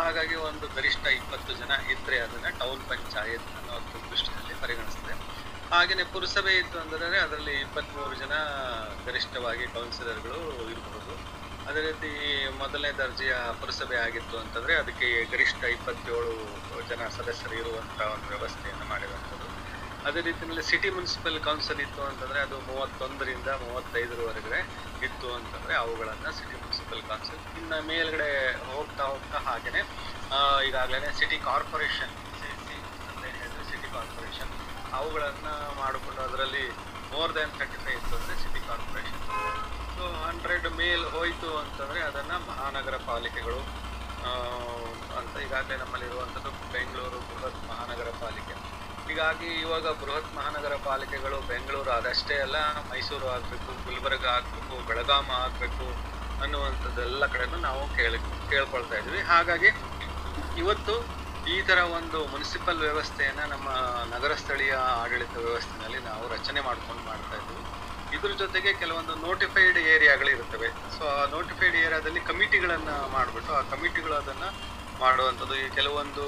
ಹಾಗಾಗಿ ಒಂದು ಗರಿಷ್ಠ ಇಪ್ಪತ್ತು ಜನ ಇದ್ರೆ ಅದನ್ನ ಟೌನ್ ಪಂಚಾಯತ್ ಅನ್ನೋ ಒಂದು ದೃಷ್ಟಿಯಲ್ಲಿ ಪರಿಗಣಿಸ್ತದೆ ಹಾಗೆಯೇ ಪುರಸಭೆ ಇತ್ತು ಅಂದರೆ ಅದರಲ್ಲಿ ಇಪ್ಪತ್ತ್ಮೂರು ಜನ ಗರಿಷ್ಠವಾಗಿ ಕೌನ್ಸಿಲರ್ಗಳು ಇರಬಹುದು ಅದೇ ರೀತಿ ಮೊದಲನೇ ದರ್ಜೆಯ ಪುರಸಭೆ ಆಗಿತ್ತು ಅಂತಂದ್ರೆ ಅದಕ್ಕೆ ಗರಿಷ್ಠ ಇಪ್ಪತ್ತೇಳು ಜನ ಸದಸ್ಯರು ಇರುವಂತಹ ಒಂದು ವ್ಯವಸ್ಥೆಯನ್ನು ಮಾಡಿರುವಂಥದ್ದು ಅದೇ ರೀತಿಯಲ್ಲಿ ಸಿಟಿ ಮುನ್ಸಿಪಲ್ ಕೌನ್ಸಿಲ್ ಇತ್ತು ಅಂತಂದ್ರೆ ಅದು ಮೂವತ್ತೊಂದರಿಂದ ಮೂವತ್ತೈದರವರೆಗೆ ಇತ್ತು ಅಂತಂದ್ರೆ ಅವುಗಳನ್ನ ಸಿಟಿ ಮುನ್ಸಿಪಲ್ ಕೌನ್ಸಿಲ್ ಇನ್ನ ಮೇಲ್ಗಡೆ ಹೋಗ್ತಾ ಹೋಗ್ತಾ ಹಾಗೇನೆ ಈಗಾಗಲೇ ಸಿಟಿ ಕಾರ್ಪೊರೇಷನ್ ಅಂತ ಏನ್ ಹೇಳಿದ್ರೆ ಸಿಟಿ ಕಾರ್ಪೊರೇಷನ್ ಅವುಗಳನ್ನ ಮಾಡಿಕೊಂಡು ಅದರಲ್ಲಿ ಮೋರ್ ದೆನ್ ಥರ್ಟಿ ಫೈವ್ ಇತ್ತು ಅಂದ್ರೆ ಸಿಟಿ ಕಾರ್ಪೊರೇಷನ್ ಸೊ ಹಂಡ್ರೆಡ್ ಮೇಲ್ ಹೋಯ್ತು ಅಂತಂದ್ರೆ ಅದನ್ನ ಮಹಾನಗರ ಪಾಲಿಕೆಗಳು ಆ, ಅಂತ ಈಗಾಗಲೇ ನಮ್ಮಲ್ಲಿ ಇರುವಂಥದ್ದು ಬೆಂಗಳೂರು ಬೃಹತ್ ಮಹಾನಗರ ಪಾಲಿಕೆ ಹೀಗಾಗಿ ಇವಾಗ ಬೃಹತ್ ಮಹಾನಗರ ಪಾಲಿಕೆಗಳು ಬೆಂಗಳೂರು ಅದಷ್ಟೇ ಅಲ್ಲ ಮೈಸೂರು ಆಗಬೇಕು ಗುಲ್ಬರ್ಗ ಆಗಬೇಕು ಬೆಳಗಾಂ ಆಗಬೇಕು ಅನ್ನುವಂಥದ್ದೆಲ್ಲ ಕಡೆನೂ ನಾವು ಕೇಳಿ ಕೇಳ್ಕೊಳ್ತಾ ಇದ್ವಿ ಹಾಗಾಗಿ ಇವತ್ತು ಈ ತರ ಒಂದು ಮುನ್ಸಿಪಲ್ ವ್ಯವಸ್ಥೆಯನ್ನ ನಮ್ಮ ನಗರ ಸ್ಥಳೀಯ ಆಡಳಿತ ವ್ಯವಸ್ಥೆನಲ್ಲಿ ನಾವು ರಚನೆ ಮಾಡ್ಕೊಂಡು ಮಾಡ್ತಾ ಇದ್ವಿ ಇದ್ರ ಜೊತೆಗೆ ಕೆಲವೊಂದು ನೋಟಿಫೈಡ್ ಏರಿಯಾಗಳು ಇರುತ್ತವೆ ಸೊ ಆ ನೋಟಿಫೈಡ್ ಏರಿಯಾದಲ್ಲಿ ಕಮಿಟಿಗಳನ್ನ ಮಾಡಿಬಿಟ್ಟು ಆ ಕಮಿಟಿಗಳು ಅದನ್ನ ಮಾಡುವಂಥದ್ದು ಈ ಕೆಲವೊಂದು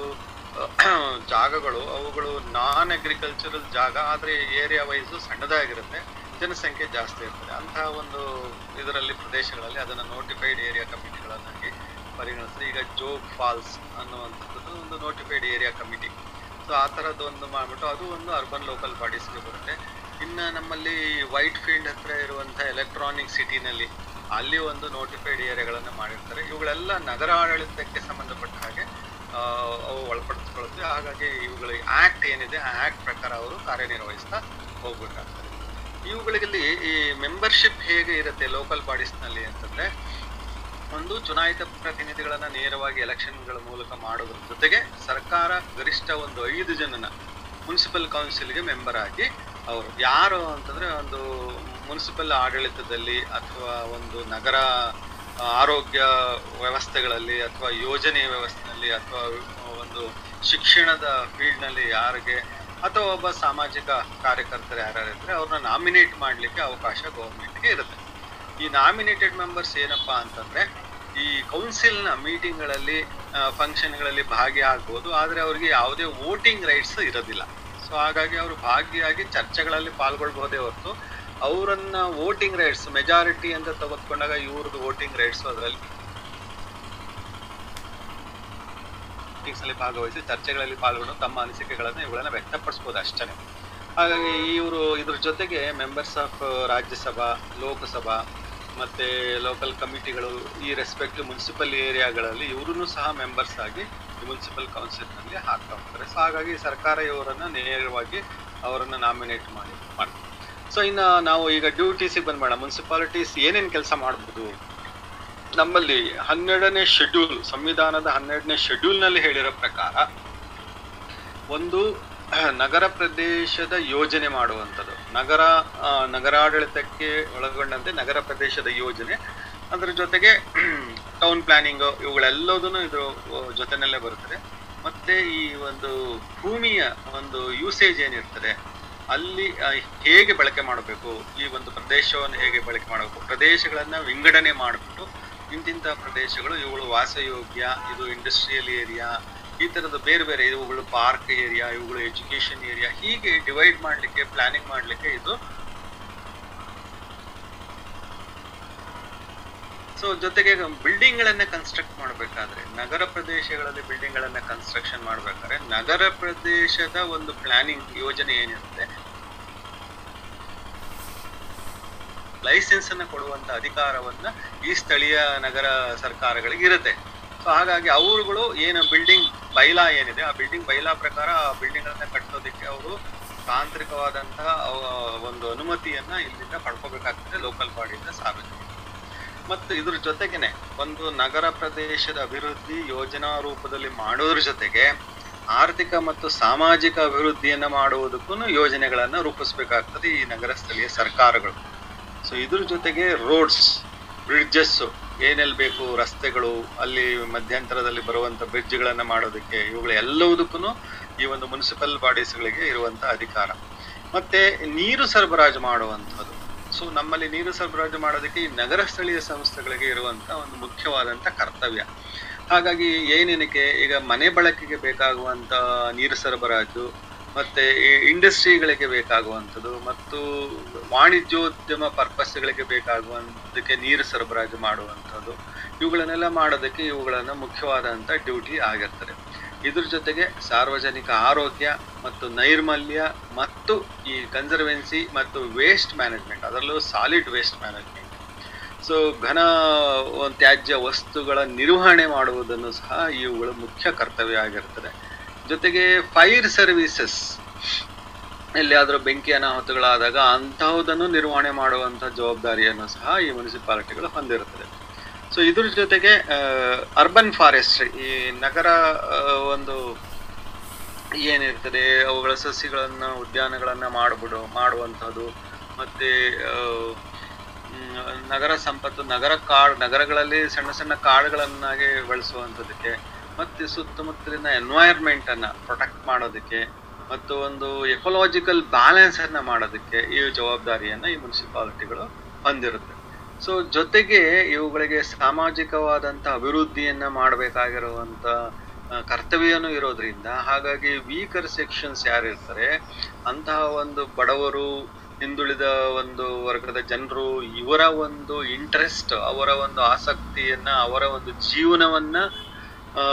ಅಹ್, ಜಾಗಗಳು ಅವುಗಳು ನಾನ್ ಅಗ್ರಿಕಲ್ಚರಲ್ ಜಾಗ ಆದ್ರೆ ಏರಿಯಾ ವೈಸು ಸಣ್ಣದಾಗಿರುತ್ತೆ ಜನಸಂಖ್ಯೆ ಜಾಸ್ತಿ ಇರ್ತದೆ ಅಂತಹ ಒಂದು ಇದರಲ್ಲಿ ಪ್ರದೇಶಗಳಲ್ಲಿ ಅದನ್ನ ನೋಟಿಫೈಡ್ ಏರಿಯಾ ಕಮಿಟಿಗಳನ್ನಾಗಿ ಪರಿಗಣಿಸಿದ್ರೆ ಈಗ ಜೋಗ್ ಫಾಲ್ಸ್ ಅನ್ನುವಂಥದ್ದು ಒಂದು ನೋಟಿಫೈಡ್ ಏರಿಯಾ ಕಮಿಟಿ ಸೊ ಆ ಥರದ್ದು ಒಂದು ಮಾಡ್ಬಿಟ್ಟು ಅದು ಒಂದು ಅರ್ಬನ್ ಲೋಕಲ್ ಬಾಡೀಸ್ಗೆ ಬರುತ್ತೆ ಇನ್ನ ನಮ್ಮಲ್ಲಿ ವೈಟ್ ಫೀಲ್ಡ್ ಹತ್ರ ಇರುವಂಥ ಎಲೆಕ್ಟ್ರಾನಿಕ್ ಸಿಟಿನಲ್ಲಿ ಅಲ್ಲಿ ಒಂದು ನೋಟಿಫೈಡ್ ಏರಿಯಾಗಳನ್ನ ಮಾಡಿರ್ತಾರೆ ಇವುಗಳೆಲ್ಲ ನಗರ ಆಡಳಿತಕ್ಕೆ ಸಂಬಂಧಪಟ್ಟ ಹಾಗೆ ಆ, ಅವು ಒಳಪಡಿಸ್ಕೊಳ್ಳುತ್ತೆ ಹಾಗಾಗಿ ಇವುಗಳ ಆಕ್ಟ್ ಏನಿದೆ ಆ ಆಕ್ಟ್ ಪ್ರಕಾರ ಅವರು ಕಾರ್ಯನಿರ್ವಹಿಸ್ತಾ ಹೋಗ್ಬೇಕಾಗ್ತದೆ ಇವುಗಳಲ್ಲಿ ಈ ಮೆಂಬರ್ಶಿಪ್ ಹೇಗೆ ಇರುತ್ತೆ ಲೋಕಲ್ ಬಾಡೀಸ್ನಲ್ಲಿ ಅಂತಂದ್ರೆ ಒಂದು ಚುನಾಯಿತ ಪ್ರತಿನಿಧಿಗಳನ್ನ ನೇರವಾಗಿ ಎಲೆಕ್ಷನ್ಗಳ ಮೂಲಕ ಮಾಡೋದ್ರ ಜೊತೆಗೆ ಸರ್ಕಾರ ಗರಿಷ್ಠ ಒಂದು ಐದು ಜನನ ಮುನ್ಸಿಪಲ್ ಕೌನ್ಸಿಲ್ಗೆ ಮೆಂಬರ್ ಆಗಿ ಅವರು ಯಾರು ಅಂತಂದ್ರೆ ಒಂದು ಮುನ್ಸಿಪಲ್ ಆಡಳಿತದಲ್ಲಿ ಅಥವಾ ಒಂದು ನಗರ ಆರೋಗ್ಯ ವ್ಯವಸ್ಥೆಗಳಲ್ಲಿ ಅಥವಾ ಯೋಜನೆ ವ್ಯವಸ್ಥೆಯಲ್ಲಿ ಅಥವಾ ಒಂದು ಶಿಕ್ಷಣದ ಫೀಲ್ಡ್ನಲ್ಲಿ ಯಾರಿಗೆ ಅಥವಾ ಒಬ್ಬ ಸಾಮಾಜಿಕ ಕಾರ್ಯಕರ್ತರು ಯಾರ್ಯಾರು ಇದ್ರೆ ಅವ್ರನ್ನ ನಾಮಿನೇಟ್ ಮಾಡಲಿಕ್ಕೆ ಅವಕಾಶ ಗೌರ್ಮೆಂಟ್ಗೆ ಇರುತ್ತೆ ಈ ನಾಮಿನೇಟೆಡ್ ಮೆಂಬರ್ಸ್ ಏನಪ್ಪಾ ಅಂತಂದ್ರೆ ಈ ಕೌನ್ಸಿಲ್ನ ಮೀಟಿಂಗ್ಗಳಲ್ಲಿ ಫಂಕ್ಷನ್ಗಳಲ್ಲಿ ಭಾಗಿಯಾಗ್ಬೋದು ಆದರೆ ಅವ್ರಿಗೆ ಯಾವುದೇ ವೋಟಿಂಗ್ ರೈಟ್ಸ್ ಇರೋದಿಲ್ಲ ಸೊ ಹಾಗಾಗಿ ಅವರು ಭಾಗಿಯಾಗಿ ಚರ್ಚೆಗಳಲ್ಲಿ ಪಾಲ್ಗೊಳ್ಬಹುದೇ ಹೊರತು ಅವರನ್ನ ವೋಟಿಂಗ್ ರೈಟ್ಸ್ ಮೆಜಾರಿಟಿ ಅಂತ ತೆಗೆದುಕೊಂಡಾಗ ಇವ್ರದ್ದು ವೋಟಿಂಗ್ ರೈಟ್ಸ್ ಅದರಲ್ಲಿ meetings ಅಲ್ಲಿ ಭಾಗವಹಿಸಿ ಚರ್ಚೆಗಳಲ್ಲಿ ಪಾಲ್ಗೊಂಡು ತಮ್ಮ ಅನಿಸಿಕೆಗಳನ್ನು ಇವುಗಳನ್ನ ವ್ಯಕ್ತಪಡಿಸ್ಬೋದು ಅಷ್ಟೇ ಹಾಗಾಗಿ ಇವರು ಇದ್ರ ಜೊತೆಗೆ ಮೆಂಬರ್ಸ್ ಆಫ್ ರಾಜ್ಯಸಭಾ ಲೋಕಸಭಾ ಮತ್ತೆ ಲೋಕಲ್ ಕಮಿಟಿಗಳು ಈ ರೆಸ್ಪೆಕ್ಟಿವ್ ಮುನ್ಸಿಪಲ್ ಏರಿಯಾಗಳಲ್ಲಿ ಇವರು ಸಹ ಮೆಂಬರ್ಸ್ ಆಗಿ ಮುನ್ಸಿಪಲ್ ಕೌನ್ಸಿಲ್ನಲ್ಲಿ ಹಾಕ್ತಾ ಹೋಗ್ತಾರೆ ಸೊ ಹಾಗಾಗಿ ಸರ್ಕಾರ ಇವರನ್ನ ನೇರವಾಗಿ ಅವರನ್ನ ನಾಮಿನೇಟ್ ಮಾಡಿ ಮಾಡ್ತಾರೆ ಸೊ ಇನ್ನು ನಾವು ಈಗ ಡ್ಯೂಟೀಸಿಗೆ ಬಂದ್ಬೇಡ ಮುನ್ಸಿಪಾಲಿಟೀಸ್ ಏನೇನು ಕೆಲಸ ಮಾಡ್ಬೋದು ನಮ್ಮಲ್ಲಿ ಹನ್ನೆರಡನೇ ಶೆಡ್ಯೂಲ್ ಸಂವಿಧಾನದ ಹನ್ನೆರಡನೇ ಶೆಡ್ಯೂಲ್ನಲ್ಲಿ ಹೇಳಿರೋ ಪ್ರಕಾರ ಒಂದು ನಗರ ಪ್ರದೇಶದ ಯೋಜನೆ ಮಾಡುವಂಥದ್ದು ನಗರ ಆ, ನಗರಾಡಳಿತಕ್ಕೆ ಒಳಗೊಂಡಂತೆ ನಗರ ಪ್ರದೇಶದ ಯೋಜನೆ ಅದ್ರ ಜೊತೆಗೆ ಟೌನ್ ಪ್ಲಾನಿಂಗ್ ಇವುಗಳೆಲ್ಲದೂ ಇದ್ರ ಜೊತೆನಲ್ಲೇ ಬರುತ್ತದೆ ಮತ್ತೆ ಈ ಒಂದು ಭೂಮಿಯ ಒಂದು ಯೂಸೇಜ್ ಏನಿರ್ತದೆ ಅಲ್ಲಿ ಆ, ಹೇಗೆ ಬಳಕೆ ಮಾಡಬೇಕು ಈ ಒಂದು ಪ್ರದೇಶವನ್ನು ಹೇಗೆ ಬಳಕೆ ಮಾಡಬೇಕು ಪ್ರದೇಶಗಳನ್ನ ವಿಂಗಡಣೆ ಮಾಡಿಬಿಟ್ಟು ಇಂತಿಂಥ ಪ್ರದೇಶಗಳು ಇವುಗಳು ವಾಸಯೋಗ್ಯ ಇದು ಇಂಡಸ್ಟ್ರಿಯಲ್ ಏರಿಯಾ ಈ ತರದ ಬೇರೆ ಬೇರೆ ಇವುಗಳು ಪಾರ್ಕ್ ಏರಿಯಾ ಇವುಗಳು ಎಜುಕೇಶನ್ ಏರಿಯಾ ಹೀಗೆ ಡಿವೈಡ್ ಮಾಡಲಿಕ್ಕೆ ಪ್ಲಾನಿಂಗ್ ಮಾಡಲಿಕ್ಕೆ ಇದು ಸೊ ಜೊತೆಗೆ ಬಿಲ್ಡಿಂಗ್ ಗಳನ್ನ ಕನ್ಸ್ಟ್ರಕ್ಟ್ ಮಾಡಬೇಕಾದ್ರೆ ನಗರ ಪ್ರದೇಶಗಳಲ್ಲಿ ಬಿಲ್ಡಿಂಗ್ ಗಳನ್ನ ಕನ್ಸ್ಟ್ರಕ್ಷನ್ ಮಾಡಬೇಕಾದ್ರೆ ನಗರ ಪ್ರದೇಶದ ಒಂದು ಪ್ಲಾನಿಂಗ್ ಯೋಜನೆ ಏನಿರುತ್ತೆ ಲೈಸೆನ್ಸ್ ಅನ್ನ ಕೊಡುವಂತ ಅಧಿಕಾರವನ್ನ ಈ ಸ್ಥಳೀಯ ನಗರ ಸರ್ಕಾರಗಳಿಗೆ ಇರುತ್ತೆ ಸೊ ಹಾಗಾಗಿ ಅವರುಗಳು ಏನು ಬಿಲ್ಡಿಂಗ್ ಬೈಲಾ ಏನಿದೆ ಆ ಬಿಲ್ಡಿಂಗ್ ಬೈಲಾ ಪ್ರಕಾರ ಆ ಬಿಲ್ಡಿಂಗ್ ಅನ್ನ ಕಟ್ಟೋದಕ್ಕೆ ಅವರು ತಾಂತ್ರಿಕವಾದಂತಹ ಅವ- ಒಂದು ಅನುಮತಿಯನ್ನ ಇಲ್ಲಿಂದ ಪಡ್ಕೋಬೇಕಾಗ್ತದೆ ಲೋಕಲ್ ಬಾಡಿಯಿಂದ ಸಾರ್ವಜನಿಕ ಮತ್ತು ಇದ್ರ ಜೊತೆಗೇನೆ ಒಂದು ನಗರ ಪ್ರದೇಶದ ಅಭಿವೃದ್ಧಿ ಯೋಜನಾ ರೂಪದಲ್ಲಿ ಮಾಡೋದ್ರ ಜೊತೆಗೆ ಆರ್ಥಿಕ ಮತ್ತು ಸಾಮಾಜಿಕ ಅಭಿವೃದ್ಧಿಯನ್ನ ಮಾಡುವುದಕ್ಕೂ ಯೋಜನೆಗಳನ್ನ ರೂಪಿಸ್ಬೇಕಾಗ್ತದೆ ಈ ನಗರ ಸ್ಥಳೀಯ ಸರ್ಕಾರಗಳು ಸೊ ಇದ್ರ ಜೊತೆಗೆ ರೋಡ್ಸ್ ಬ್ರಿಡ್ಜಸ್ ಏನೆಲ್ಲಿ ಬೇಕು ರಸ್ತೆಗಳು ಅಲ್ಲಿ ಮಧ್ಯಂತರದಲ್ಲಿ ಬರುವಂತ ಬ್ರಿಡ್ಜ್ಗಳನ್ನ ಮಾಡೋದಕ್ಕೆ ಇವುಗಳು ಎಲ್ಲವುದಕ್ಕೂ ಈ ಒಂದು ಮುನ್ಸಿಪಲ್ ಬಾಡೀಸ್ಗಳಿಗೆ ಇರುವಂತ ಅಧಿಕಾರ ಮತ್ತೆ ನೀರು ಸರಬರಾಜು ಮಾಡುವಂಥದ್ದು ಸೊ ನಮ್ಮಲ್ಲಿ ನೀರು ಸರಬರಾಜು ಮಾಡೋದಕ್ಕೆ ಈ ನಗರ ಸ್ಥಳೀಯ ಸಂಸ್ಥೆಗಳಿಗೆ ಇರುವಂತ ಒಂದು ಮುಖ್ಯವಾದಂತ ಕರ್ತವ್ಯ ಹಾಗಾಗಿ ಏನೇನಕ್ಕೆ ಈಗ ಮನೆ ಬಳಕೆಗೆ ಬೇಕಾಗುವಂತ ನೀರು ಸರಬರಾಜು ಮತ್ತೆ ಇಂಡಸ್ಟ್ರಿಗಳಿಗೆ ಬೇಕಾಗುವಂಥದ್ದು ಮತ್ತು ವಾಣಿಜ್ಯೋದ್ಯಮ ಪರ್ಪಸ್ಗಳಿಗೆ ಬೇಕಾಗುವಂತಕ್ಕೆ ನೀರು ಸರಬರಾಜು ಮಾಡುವಂಥದ್ದು ಇವುಗಳನ್ನೆಲ್ಲ ಮಾಡೋದಕ್ಕೆ ಇವುಗಳನ್ನ ಮುಖ್ಯವಾದಂತ ಡ್ಯೂಟಿ ಆಗಿರ್ತದೆ ಇದ್ರ ಜೊತೆಗೆ ಸಾರ್ವಜನಿಕ ಆರೋಗ್ಯ ಮತ್ತು ನೈರ್ಮಲ್ಯ ಮತ್ತು ಈ ಕನ್ಸರ್ವೆನ್ಸಿ ಮತ್ತು ವೇಸ್ಟ್ ಮ್ಯಾನೇಜ್ಮೆಂಟ್ ಅದರಲ್ಲೂ ಸಾಲಿಡ್ ವೇಸ್ಟ್ ಮ್ಯಾನೇಜ್ಮೆಂಟ್ ಸೊ ಘನ ಒಂದು ತ್ಯಾಜ್ಯ ವಸ್ತುಗಳ ನಿರ್ವಹಣೆ ಮಾಡುವುದನ್ನು ಸಹ ಇವುಗಳ ಮುಖ್ಯ ಕರ್ತವ್ಯ ಆಗಿರ್ತದೆ ಜೊತೆಗೆ ಫೈರ್ ಸರ್ವಿಸಸ್ ಎಲ್ಲಿಯಾದರೂ ಬೆಂಕಿ ಅನಾಹುತಗಳಾದಾಗ ಅಂತಹುದನ್ನು ನಿರ್ವಹಣೆ ಮಾಡುವಂತ ಜವಾಬ್ದಾರಿಯನ್ನು ಸಹ ಈ ಮುನ್ಸಿಪಾಲಿಟಿಗಳು ಹೊಂದಿರುತ್ತದೆ ಸೊ ಇದ್ರ ಜೊತೆಗೆ ಅರ್ಬನ್ ಫಾರೆಸ್ಟ್ರಿ ಈ ನಗರ ಆ, ಒಂದು ಏನಿರ್ತದೆ ಅವುಗಳ ಸಸ್ಯಗಳನ್ನ ಉದ್ಯಾನಗಳನ್ನ ಮಾಡ್ಬಿಡು ಮಾಡುವಂಥದ್ದು ಮತ್ತೆ ಆ, ಮ್, ನಗರ ಸಂಪತ್ತು ನಗರ ಕಾಡ್ ನಗರಗಳಲ್ಲಿ ಸಣ್ಣ ಸಣ್ಣ ಕಾಡುಗಳನ್ನಾಗಿ ಬೆಳೆಸುವಂಥದ್ದಕ್ಕೆ ಮತ್ತೆ ಸುತ್ತಮುತ್ತಲಿನ ಎನ್ವೈರ್ಮೆಂಟ್ ಅನ್ನ ಪ್ರೊಟೆಕ್ಟ್ ಮಾಡೋದಕ್ಕೆ ಮತ್ತು ಒಂದು ಎಕೊಲಾಜಿಕಲ್ ಬ್ಯಾಲೆನ್ಸ್ ಅನ್ನ ಮಾಡೋದಕ್ಕೆ ಈ ಜವಾಬ್ದಾರಿಯನ್ನ ಈ ಮುನ್ಸಿಪಾಲಿಟಿಗಳು ಹೊಂದಿರುತ್ತೆ ಸೊ ಜೊತೆಗೆ ಇವುಗಳಿಗೆ ಸಾಮಾಜಿಕವಾದಂತ ಅಭಿವೃದ್ಧಿಯನ್ನ ಮಾಡಬೇಕಾಗಿರುವಂತ ಆ, ಕರ್ತವ್ಯನೂ ಇರೋದ್ರಿಂದ ಹಾಗಾಗಿ ವೀಕರ್ ಸೆಕ್ಷನ್ಸ್ ಯಾರಿರ್ತಾರೆ ಅಂತಹ ಒಂದು ಬಡವರು ಹಿಂದುಳಿದ ಒಂದು ವರ್ಗದ ಜನರು ಇವರ ಒಂದು ಇಂಟ್ರೆಸ್ಟ್ ಅವರ ಒಂದು ಆಸಕ್ತಿಯನ್ನ ಅವರ ಒಂದು ಜೀವನವನ್ನ ಆ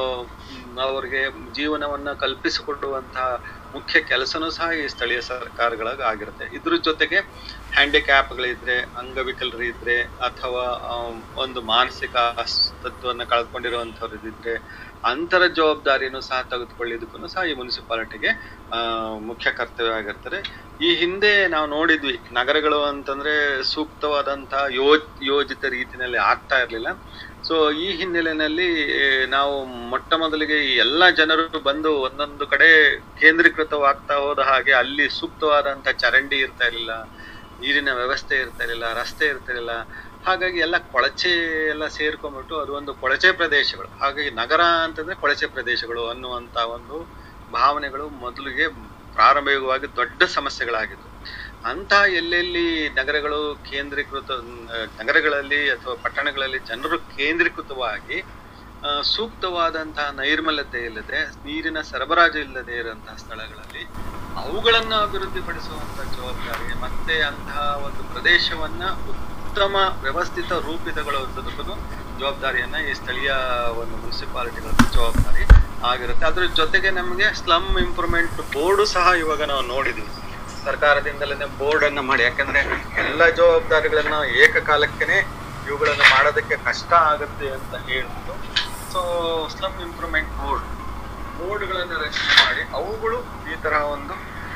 ಮ್, ಅವ್ರಿಗೆ ಜೀವನವನ್ನ ಕಲ್ಪಿಸಿಕೊಡುವಂತಹ ಮುಖ್ಯ ಕೆಲಸನೂ ಸಹ ಈ ಸ್ಥಳೀಯ ಸರ್ಕಾರಗಳಾಗ ಆಗಿರುತ್ತೆ ಇದ್ರ ಜೊತೆಗೆ ಹ್ಯಾಂಡಿಕ್ಯಾಪ್ಗಳಿದ್ರೆ ಅಂಗವಿಕಲರು ಇದ್ರೆ ಅಥವಾ ಆ, ಒಂದು ಮಾನಸಿಕ ಅಸ್ತಿತ್ವವನ್ನು ಕಳ್ಕೊಂಡಿರುವಂಥವ್ರು ಇದ್ರೆ ಅಂತರ ಜವಾಬ್ದಾರಿಯನ್ನು ಸಹ ತೆಗೆದುಕೊಳ್ಳಿದ್ದಕ್ಕೂ ಸಹ ಈ ಮುನ್ಸಿಪಾಲಿಟಿಗೆ ಆ, ಮುಖ್ಯ ಕರ್ತವ್ಯ ಆಗಿರ್ತದೆ ಈ ಹಿಂದೆ ನಾವು ನೋಡಿದ್ವಿ ನಗರಗಳು ಅಂತಂದ್ರೆ ಸೂಕ್ತವಾದಂತಹ ಯೋಜ್ ಯೋಜಿತ ರೀತಿಯಲ್ಲಿ ಆಗ್ತಾ ಇರ್ಲಿಲ್ಲ ಸೊ ಈ ಹಿನ್ನೆಲೆಯಲ್ಲಿ ಏ, ನಾವು ಮೊಟ್ಟ ಮೊದಲಿಗೆ ಈ ಎಲ್ಲ ಜನರು ಬಂದು ಒಂದೊಂದು ಕಡೆ ಕೇಂದ್ರೀಕೃತವಾಗ್ತಾ ಹೋದ ಹಾಗೆ ಅಲ್ಲಿ ಸೂಕ್ತವಾದಂತ ಚರಂಡಿ ಇರ್ತಾ ಇರಲಿಲ್ಲ ನೀರಿನ ವ್ಯವಸ್ಥೆ ಇರ್ತಾ ಇರಲಿಲ್ಲ ರಸ್ತೆ ಇರ್ತಾ ಇರಲಿಲ್ಲ ಹಾಗಾಗಿ ಎಲ್ಲ ಕೊಳಚೆ ಎಲ್ಲ ಸೇರ್ಕೊಂಡ್ಬಿಟ್ಟು ಅದು ಒಂದು ಕೊಳಚೆ ಪ್ರದೇಶಗಳು ಹಾಗಾಗಿ ನಗರ ಅಂತಂದ್ರೆ ಕೊಳಚೆ ಪ್ರದೇಶಗಳು ಅನ್ನುವಂತ ಒಂದು ಭಾವನೆಗಳು ಮೊದಲಿಗೆ ಪ್ರಾರಂಭಿಕವಾಗಿ ದೊಡ್ಡ ಸಮಸ್ಯೆಗಳಾಗಿದ್ವು ಅಂತ ಎಲ್ಲೆಲ್ಲಿ ನಗರಗಳು ಕೇಂದ್ರೀಕೃತ ಆ, ನಗರಗಳಲ್ಲಿ ಅಥವಾ ಪಟ್ಟಣಗಳಲ್ಲಿ ಜನರು ಕೇಂದ್ರೀಕೃತವಾಗಿ ಆ, ಸೂಕ್ತವಾದಂತಹ ನೈರ್ಮಲ್ಯತೆ ಇಲ್ಲದೆ ನೀರಿನ ಸರಬರಾಜು ಇಲ್ಲದೆ ಇರುವಂತಹ ಸ್ಥಳಗಳಲ್ಲಿ ಅವುಗಳನ್ನು ಅಭಿವೃದ್ಧಿಪಡಿಸುವಂತ ಜವಾಬ್ದಾರಿ ಮತ್ತೆ ಅಂತಹ ಒಂದು ಪ್ರದೇಶವನ್ನ ಉತ್ತಮ ವ್ಯವಸ್ಥಿತ ರೂಪಿತಗೊಳಿಸುವುದಕ್ಕೂ ಜವಾಬ್ದಾರಿಯನ್ನ ಈ ಸ್ಥಳೀಯ ಒಂದು ಮುನ್ಸಿಪಾಲಿಟಿಗಳ ಜವಾಬ್ದಾರಿ ಆಗಿರುತ್ತೆ ಅದ್ರ ಜೊತೆಗೆ ನಮಗೆ ಸ್ಲಮ್ ಇಂಪ್ರೂವ್ಮೆಂಟ್ ಬೋರ್ಡು ಸಹ ಇವಾಗ ನಾವು ನೋಡಿದ್ವಿ ಸರ್ಕಾರದಿಂದಲೇ ಬೋರ್ಡ್ ಅನ್ನ ಮಾಡಿ ಯಾಕಂದ್ರೆ ಎಲ್ಲ ಜವಾಬ್ದಾರಿಗಳನ್ನ ಏಕಕಾಲಕ್ಕೇನೆ ಇವುಗಳನ್ನು ಮಾಡೋದಕ್ಕೆ ಕಷ್ಟ ಆಗುತ್ತೆ ಅಂತ ಹೇಳ್ಬಿಟ್ಟು ಸೊ ಸ್ಲಮ್ ಇಂಪ್ರೂವ್ಮೆಂಟ್ ಬೋರ್ಡ್ ಬೋರ್ಡ್ಗಳನ್ನು ರಚನೆ ಮಾಡಿ ಅವುಗಳು ಈ ತರ ಒಂದು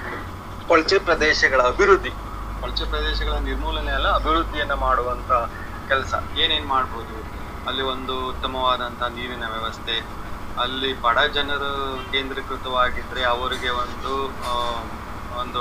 ಕೊಳಚೆ ಪ್ರದೇಶಗಳ ಅಭಿವೃದ್ಧಿ ಕೊಳಚೆ ಪ್ರದೇಶಗಳ ನಿರ್ಮೂಲನೆ ಅಲ್ಲ ಅಭಿವೃದ್ಧಿಯನ್ನ ಮಾಡುವಂತ ಕೆಲಸ ಏನೇನ್ ಮಾಡ್ಬೋದು ಅಲ್ಲಿ ಒಂದು ಉತ್ತಮವಾದಂತ ನೀರಿನ ವ್ಯವಸ್ಥೆ ಅಲ್ಲಿ ಬಡ ಜನರು ಕೇಂದ್ರೀಕೃತವಾಗಿದ್ರೆ ಅವರಿಗೆ ಒಂದು ಆ, ಒಂದು